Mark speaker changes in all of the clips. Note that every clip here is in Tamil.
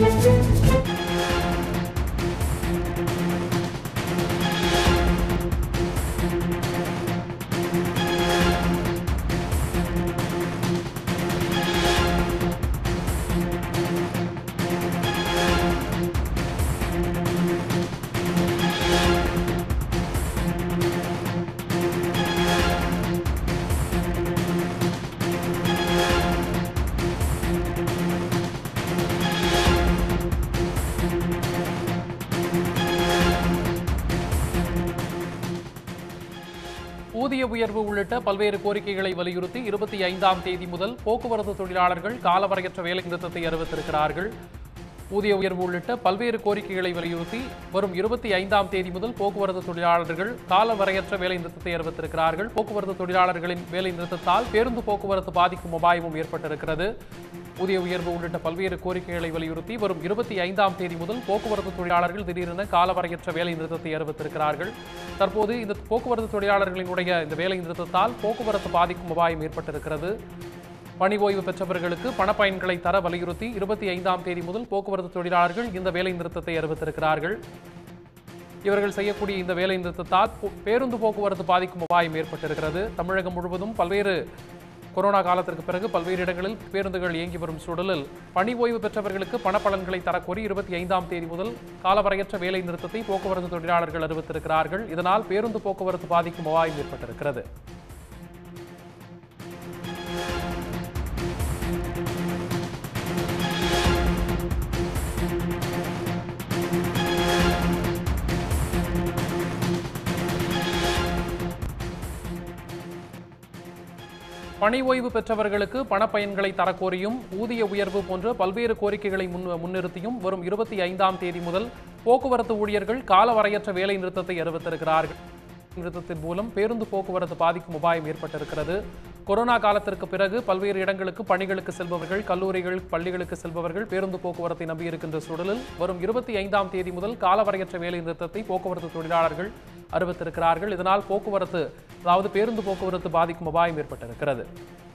Speaker 1: ஊதிய உயர்வு உள்ளிட்ட பல்வேறு கோரிக்கைகளை வலியுறுத்தி இருபத்தி ஐந்தாம் தேதி முதல் போக்குவரத்து தொழிலாளர்கள் காலவரையற்ற வேலை நிறுத்தத்தை அறிவித்திருக்கிறார்கள் ஊதிய உயர்வு உள்ளிட்ட பல்வேறு கோரிக்கைகளை வலியுறுத்தி வரும் இருபத்தி ஐந்தாம் தேதி முதல் போக்குவரத்து தொழிலாளர்கள் காலவரையற்ற வேலை நிறுத்தத்தை அறிவித்திருக்கிறார்கள் போக்குவரத்து தொழிலாளர்களின் வேலை நிறுத்தத்தால் பேருந்து போக்குவரத்து பாதிக்கும் அபாயமும் ஏற்பட்டிருக்கிறது ஊதிய உயர்வு உள்ளிட்ட பல்வேறு கோரிக்கைகளை வலியுறுத்தி வரும் இருபத்தி ஐந்தாம் தேதி முதல் போக்குவரத்து தொழிலாளர்கள் திடீரென காலவரையற்ற வேலை நிறுத்தத்தை அறிவித்திருக்கிறார்கள் தற்போது இந்த போக்குவரத்து தொழிலாளர்களினுடைய இந்த வேலை நிறுத்தத்தால் போக்குவரத்து பாதிக்கும் அபாயம் ஏற்பட்டிருக்கிறது பணி ஓய்வு பெற்றவர்களுக்கு பணப்பயன்களை தர வலியுறுத்தி இருபத்தி ஐந்தாம் தேதி முதல் போக்குவரத்து தொழிலாளர்கள் இந்த வேலை நிறுத்தத்தை அறிவித்திருக்கிறார்கள் இவர்கள் செய்யக்கூடிய இந்த வேலை நிறுத்தத்தால் போ- பேருந்து போக்குவரத்து பாதிக்கும் அபாயம் ஏற்பட்டிருக்கிறது தமிழகம் முழுவதும் பல்வேறு கொரோனா காலத்திற்கு பிறகு பல்வேறு இடங்களில் பேருந்துகள் இயங்கி வரும் சூழலில் பணி ஓய்வு பெற்றவர்களுக்கு பணப்பலன்களை தரக்கோரி இருபத்தி ஐந்தாம் தேதி முதல் காலவரையற்ற வேலை நிறுத்தத்தை போக்குவரத்து தொழிலாளர்கள் அறிவித்திருக்கிறார்கள் இதனால் பேருந்து போக்குவரத்து பாதிக்கும் அபாயம் ஏற்பட்டிருக்கிறது பணி ஓய்வு பெற்றவர்களுக்கு பணப்பயன்களை தரக்கோரியும் ஊதிய உயர்வு போன்ற பல்வேறு கோரிக்கைகளை முன் முன்னிறுத்தியும் வரும் இருபத்தி ஐந்தாம் தேதி முதல் போக்குவரத்து ஊழியர்கள் காலவரையற்ற வேலை நிறுத்தத்தை அறிவித்திருக்கிறார்கள் நிறுத்தத்தின் மூலம் பேருந்து போக்குவரத்து பாதிக்கும் அபாயம் ஏற்பட்டிருக்கிறது கொரோனா காலத்திற்கு பிறகு பல்வேறு இடங்களுக்கு பணிகளுக்கு செல்பவர்கள் கல்லூரிகள் பள்ளிகளுக்கு செல்பவர்கள் பேருந்து போக்குவரத்தை நம்பியிருக்கின்ற சூழலில் வரும் இருபத்தி ஐந்தாம் தேதி முதல் காலவரையற்ற வேலை நிறுத்தத்தை போக்குவரத்து தொழிலாளர்கள் அறிவித்திருக்கிறார்கள் இதனால் போக்குவரத்து அதாவது பேருந்து போக்குவரத்து பாதிக்கும் அபாயம் ஏற்பட்டிருக்கிறது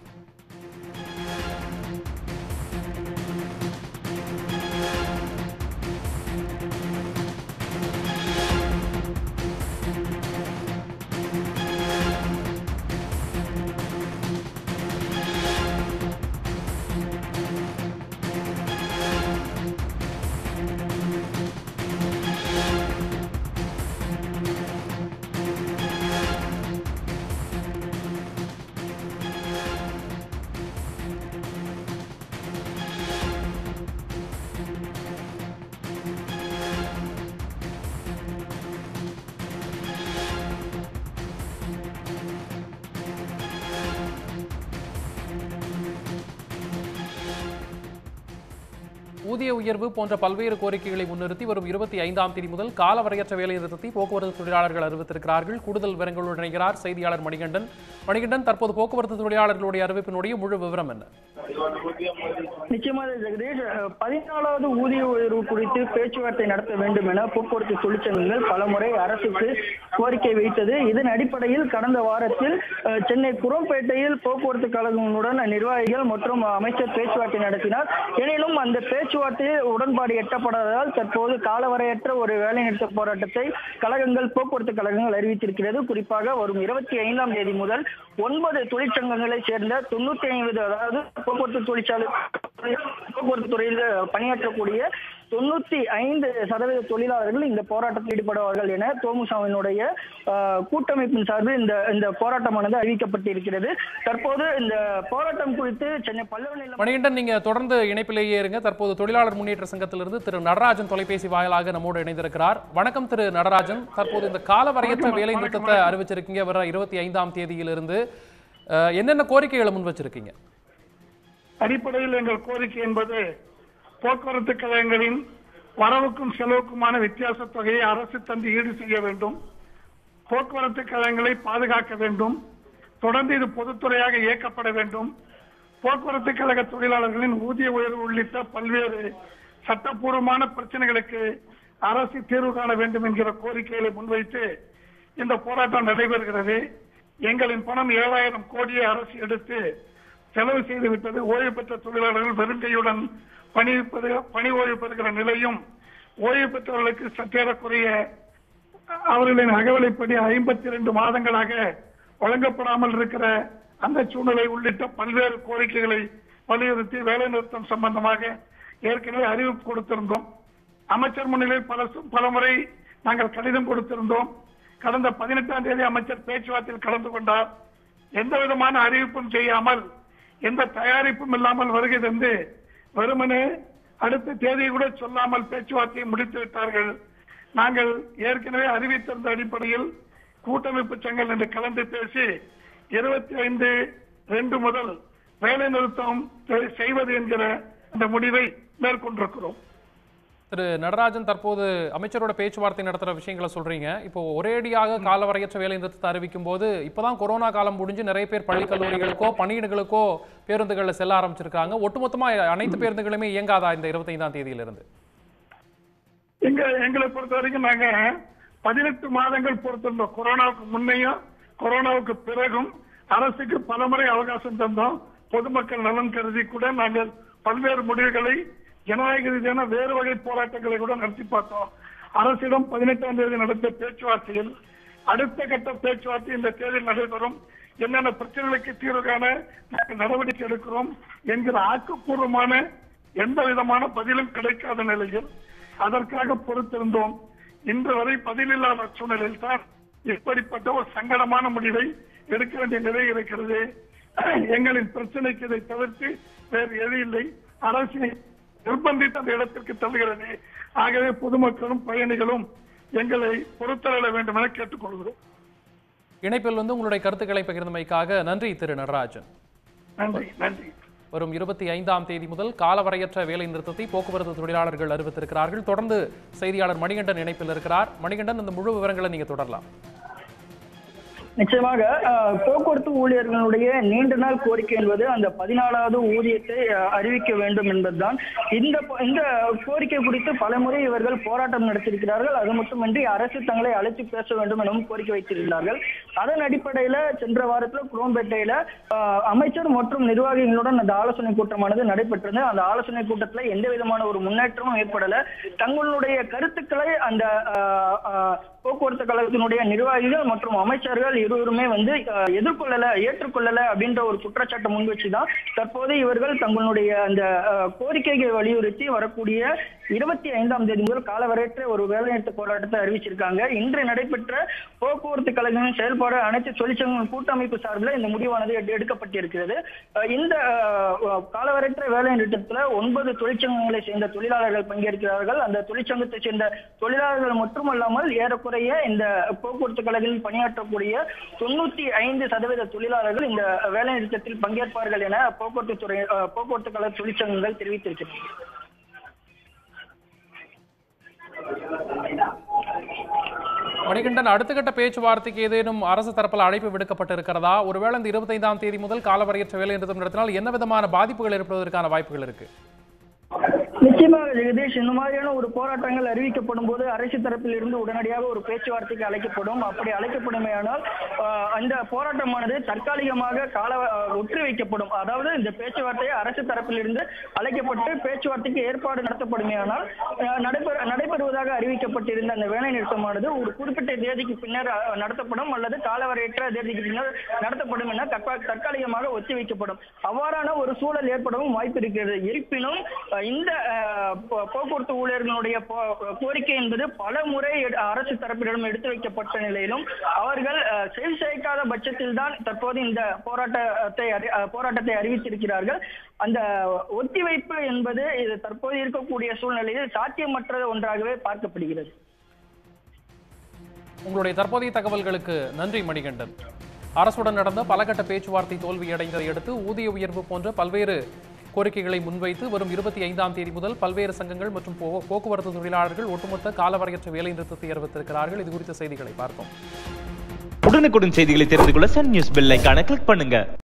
Speaker 1: ஊதிய உயர்வு போன்ற பல்வேறு கோரிக்கைகளை முன்னிறுத்தி வரும் இருபத்தி ஐந்தாம் தேதி முதல் காலவரையற்ற வேலை நிறுத்தத்தை போக்குவரத்து தொழிலாளர்கள் அறிவித்திருக்கிறார்கள் கூடுதல் விவரங்களுடன் இணைகிறார் செய்தியாளர் மணிகண்டன் மணிகண்டன் தற்போது போக்குவரத்து தொழிலாளர்களுடைய அறிவிப்பினுடைய முழு விவரம் என்ன
Speaker 2: நிச்சயமாக ஜெகதீஷ் அஹ், பதினாலாவது ஊதிய உயர்வு குறித்து பேச்சுவார்த்தை நடத்த வேண்டும் என போக்குவரத்து தொழிற்சங்கங்கள் பலமுறை அரசுக்கு கோரிக்கை வைத்தது இதன் அடிப்படையில் கடந்த வாரத்தில் அஹ், சென்னை குரோம்பேட்டையில் போக்குவரத்து கழகங்களுடன் நிர்வாகிகள் மற்றும் அமைச்சர் பேச்சுவார்த்தை நடத்தினார் எனினும் அந்த பேச்சுவார்த்தையில் உடன்பாடு எட்டப்படாததால் தற்போது காலவரையற்ற ஒரு வேலைநிறுத்த போராட்டத்தை கழகங்கள் போக்குவரத்து கழகங்கள் அறிவித்திருக்கிறது குறிப்பாக வரும் இருபத்தி ஐந்தாம் தேதி முதல் ஒன்பது தொழிற்சங்கங்களை சேர்ந்த தொண்ணூத்தி ஐம்பது அதாவது போக்குவரத்து தொழிற்சாலை போக்குவரத்து துறையில் பணியாற்றக்கூடிய தொண்ணூத்தி ஐந்து சதவீத தொழிலாளர்கள் இந்த போராட்டத்தில் ஈடுபடுவார்கள் என தோமுசாமியினுடைய ஆஹ், கூட்டமைப்பின் சார்பில் இந்த இந்த போராட்டமானது அறிவிக்கப்பட்டிருக்கிறது தற்போது இந்த போராட்டம் குறித்து சென்னை பல்லவ நிலம்
Speaker 1: மணிகண்டன் நீங்க தொடர்ந்து இணைப்பிலேயே இருங்க தற்போது தொழிலாளர் முன்னேற்ற சங்கத்திலிருந்து திரு நடராஜன் தொலைபேசி வாயிலாக நம்மோடு இணைந்திருக்கிறார் வணக்கம் திரு நடராஜன் தற்போது இந்த காலவரையற்ற வேலை நிறுத்தத்தை அறிவிச்சிருக்கீங்க வர இருபத்தி ஐந்தாம் தேதியிலிருந்து அஹ், என்னென்ன கோரிக்கைகளை முன் வச்சிருக்கீங்க
Speaker 3: அடிப்படையில் எங்கள் கோரிக்கை என்பது போக்குவரத்து கழகங்களின் வரவுக்கும் செலவுக்குமான வித்தியாச தொகையை அரசு தந்து ஈடு செய்ய வேண்டும் போக்குவரத்து கழகங்களை பாதுகாக்க வேண்டும் தொடர்ந்து இது பொதுத்துறையாக இயக்கப்பட வேண்டும் போக்குவரத்து கழக தொழிலாளர்களின் ஊதிய உயர்வு உள்ளிட்ட பல்வேறு சட்டப்பூர்வமான பிரச்சனைகளுக்கு அரசு தீர்வு காண வேண்டும் என்கிற கோரிக்கைகளை முன்வைத்து இந்த போராட்டம் நடைபெறுகிறது எங்களின் பணம் ஏழாயிரம் கோடியை அரசு எடுத்து செலவு செய்து விட்டது ஓய்வு பெற்ற தொழிலாளர்கள் வெறுங்கையுடன் பணி பெறு- பணி ஓய்வு பெறுகிற நிலையும் ஓய்வு பெற்றவர்களுக்கு சற்றேறக்குறைய அவர்களின் அகவலைப்படி ஐம்பத்தி ரெண்டு மாதங்களாக வழங்கப்படாமல் இருக்கிற அந்த சூழ்நிலை உள்ளிட்ட பல்வேறு கோரிக்கைகளை வலியுறுத்தி வேலைநிறுத்தம் சம்பந்தமாக ஏற்கனவே அறிவிப்பு கொடுத்திருந்தோம் அமைச்சர் முன்னிலையில் பல சு- பல முறை நாங்கள் கடிதம் கொடுத்திருந்தோம் கடந்த பதினெட்டாம் தேதி அமைச்சர் பேச்சுவார்த்தையில் கலந்து கொண்டார் எந்த விதமான அறிவிப்பும் செய்யாமல் எந்த தயாரிப்பும் இல்லாமல் வருகை தந்து வெறுமனே அடுத்த தேதியை கூட சொல்லாமல் பேச்சுவார்த்தையை முடித்து விட்டார்கள் நாங்கள் ஏற்கனவே அறிவித்திருந்த அடிப்படையில் கூட்டமைப்பு சங்கம் என்று கலந்து பேசி இருபத்தி ஐந்து ரெண்டு முதல் வேலை நிறுத்தம் செய்வது என்கிற அந்த முடிவை மேற்கொண்டிருக்கிறோம்
Speaker 1: திரு நடராஜன் தற்போது அமைச்சரோட பேச்சுவார்த்தை நடத்துற விஷயங்களை சொல்றீங்க இப்போ ஒரேடியாக காலவரையற்ற வேலை நிறுத்தத்தை அறிவிக்கும் போது இப்பதான் கொரோனா காலம் முடிஞ்சு நிறைய பேர் பள்ளி கல்லூரிகளுக்கோ பணியிடங்களுக்கோ பேருந்துகள்ல செல்ல ஆரம்பிச்சிருக்காங்க ஒட்டுமொத்தமா அனைத்து பேருந்துகளுமே இயங்காதா இந்த இருபத்தைந்தாம் தேதியிலிருந்து
Speaker 3: எங்க எங்களை பொறுத்த வரைக்கும் நாங்க பதினெட்டு மாதங்கள் பொறுத்திருந்தோம் கொரோனாவுக்கு முன்னையும் கொரோனாவுக்கு பிறகும் அரசுக்கு பலமுறை அவகாசம் தந்தோம் பொதுமக்கள் நலன் கருதி கூட நாங்கள் பல்வேறு முடிவுகளை ஜனநாயக ரீதியான வேறு வகை போராட்டங்களை கூட நடத்தி பார்த்தோம் அரசிடம் பதினெட்டாம் தேதி நடந்த பேச்சுவார்த்தையில் அடுத்த கட்ட பேச்சுவார்த்தை இந்த தேதியில் நடைபெறும் என்னென்ன பிரச்சனைகளுக்கு தீர்வு காண நாங்கள் நடவடிக்கை எடுக்கிறோம் என்கிற ஆக்கப்பூர்வமான எந்த விதமான பதிலும் கிடைக்காத நிலையில் அதற்காக பொறுத்திருந்தோம் இன்று வரை பதிலில்லாத சூழ்நிலையில் தான் இப்படிப்பட்ட ஒரு சங்கடமான முடிவை எடுக்க வேண்டிய நிலை இருக்கிறது எங்களின் பிரச்சனைக்கு இதை தவிர்த்து வேறு எது இல்லை அரசை நிர்பந்தித்து அந்த இடத்திற்கு தள்ளுகிறது ஆகவே பொதுமக்களும் பயணிகளும் எங்களை பொறுத்தருள வேண்டும் என கேட்டுக்கொள்கிறோம்
Speaker 1: இணைப்பில் வந்து உங்களுடைய கருத்துக்களை பகிர்ந்தமைக்காக நன்றி திரு நடராஜன்
Speaker 3: நன்றி நன்றி
Speaker 1: வரும் இருபத்தி ஐந்தாம் தேதி முதல் காலவரையற்ற வேலை நிறுத்தத்தை போக்குவரத்து தொழிலாளர்கள் அறிவித்திருக்கிறார்கள் தொடர்ந்து செய்தியாளர் மணிகண்டன் இணைப்பில் இருக்கிறார் மணிகண்டன் இந்த முழு விவரங்களை நீங்க தொடரலாம்
Speaker 2: நிச்சயமாக அஹ், போக்குவரத்து ஊழியர்களுடைய நீண்ட நாள் கோரிக்கை என்பது அந்த பதினாலாவது ஊதியத்தை அஹ், அறிவிக்க வேண்டும் என்பதுதான் இந்த ப- இந்த கோரிக்கை குறித்து பலமுறை இவர்கள் போராட்டம் நடத்தியிருக்கிறார்கள் அது மட்டுமின்றி அரசு தங்களை அழைத்து பேச வேண்டும் எனவும் கோரிக்கை வைத்திருந்தார்கள் அதன் அடிப்படையில சென்ற வாரத்துல குரோம்பேட்டையில அஹ், அமைச்சர் மற்றும் நிர்வாகிகளுடன் அந்த ஆலோசனை கூட்டமானது நடைபெற்றது அந்த ஆலோசனை கூட்டத்துல எந்த விதமான ஒரு முன்னேற்றமும் ஏற்படல தங்களுடைய கருத்துக்களை அந்த அஹ், அஹ், போக்குவரத்து கழகத்தினுடைய நிர்வாகிகள் மற்றும் அமைச்சர்கள் இருவருமே வந்து அஹ், எதிர்கொள்ளல ஏற்றுக்கொள்ளல அப்படின்ற ஒரு குற்றச்சாட்டை முன் வச்சுதான் தற்போது இவர்கள் தங்களுடைய அந்த அஹ், கோரிக்கையை வலியுறுத்தி வரக்கூடிய இருபத்தி ஐந்தாம் தேதி முதல் காலவரையற்ற ஒரு வேலைநிறுத்த போராட்டத்தை அறிவிச்சிருக்காங்க இன்று நடைபெற்ற போக்குவரத்து கழகங்களின் செயல்பாடு அனைத்து தொழிற்சங்கங்கள் கூட்டமைப்பு சார்பில் இந்த முடிவானது எடு- எடுக்கப்பட்டிருக்கிறது அஹ், இந்த அஹ், காலவரையற்ற வேலை நிறுத்தத்துல ஒன்பது தொழிற்சங்கங்களை சேர்ந்த தொழிலாளர்கள் பங்கேற்கிறார்கள் அந்த தொழிற்சங்கத்தை சேர்ந்த தொழிலாளர்கள் மட்டுமல்லாமல் ஏறக்குறைய இந்த போக்குவரத்து கழகங்களில் பணியாற்றக்கூடிய தொண்ணூத்தி ஐந்து சதவீத தொழிலாளர்கள் இந்த வேலை நிறுத்தத்தில் பங்கேற்பார்கள் என போக்குவரத்து துறை அஹ், போக்குவரத்து கழக தொழிற்சங்கங்கள் தெரிவித்திருக்கிறது
Speaker 1: மணிகண்டன் அடுத்த கட்ட பேச்சுவார்த்தைக்கு ஏதேனும் அரசு தரப்பில் அழைப்பு விடுக்கப்பட்டிருக்கிறதா ஒருவேளை இந்த இருபத்தைந்தாம் தேதி முதல் காலவரையற்ற வேலை நிறுத்தம் நடத்தினால் என்ன விதமான பாதிப்புகள் ஏற்படுவதற்கான வாய்ப்புகள் இருக்கு
Speaker 2: நிச்சயமாக ஜெகதீஷ் இந்த மாதிரியான ஒரு போராட்டங்கள் அறிவிக்கப்படும் போது அரசு தரப்பில் இருந்து உடனடியாக ஒரு பேச்சுவார்த்தைக்கு அழைக்கப்படும் அப்படி அழைக்கப்படுமேயானால் ஆஹ், அந்த போராட்டமானது தற்காலிகமாக கால ஆஹ், ஒற்றி வைக்கப்படும் அதாவது இந்த பேச்சுவார்த்தையை அரசு தரப்பில் இருந்து அழைக்கப்பட்டு பேச்சுவார்த்தைக்கு ஏற்பாடு நடத்தப்படுமேயானால் ஆஹ், நடைபெற நடைபெறுவதாக அறிவிக்கப்பட்டிருந்த அந்த வேலை நிறுத்தமானது ஒரு குறிப்பிட்ட தேதிக்கு பின்னர் ஆஹ், நடத்தப்படும் அல்லது காலவரையற்ற தேதிக்கு பின்னர் நடத்தப்படும் என தற்கா- தற்காலிகமாக ஒத்தி வைக்கப்படும் அவ்வாறான ஒரு சூழல் ஏற்படவும் வாய்ப்பு இருக்கிறது இருப்பினும் அஹ், இந்த அஹ், போ- போக்குவரத்து ஊழியர்களுடைய போ- கோரிக்கை என்பது பல முறை எடு- அரசு தரப்பிடம் எடுத்து வைக்கப்பட்ட நிலையிலும் அவர்கள் அஹ், செவி சாய்க்காத பட்சத்தில் தான் தற்போது இந்த போராட்டத்தை அறி- அஹ், போராட்டத்தை அறிவித்திருக்கிறார்கள் அந்த ஒத்திவைப்பு என்பது இது தற்போது இருக்கக்கூடிய சூழ்நிலையில் சாத்தியமற்ற ஒன்றாகவே பார்க்கப்படுகிறது
Speaker 1: உங்களுடைய தற்போதைய தகவல்களுக்கு நன்றி மணிகண்டன் அரசுடன் நடந்த பலகட்ட பேச்சுவார்த்தை தோல்வியடைந்ததை அடுத்து ஊதிய உயர்வு போன்ற பல்வேறு கோரிக்கைகளை முன்வைத்து வரும் இருபத்தி ஐந்தாம் தேதி முதல் பல்வேறு சங்கங்கள் மற்றும் போ- போக்குவரத்து தொழிலாளர்கள் ஒட்டுமொத்த காலவரையற்ற வேலை நிறுத்தத்தை அறிவித்திருக்கிறார்கள் இது குறித்த செய்திகளை பார்த்தோம்
Speaker 4: உடனுக்குடன் செய்திகளை தெரிந்து கொள்ள சன் நியூஸ் பெல் ஐகானை கிளிக் பண்ணுங்க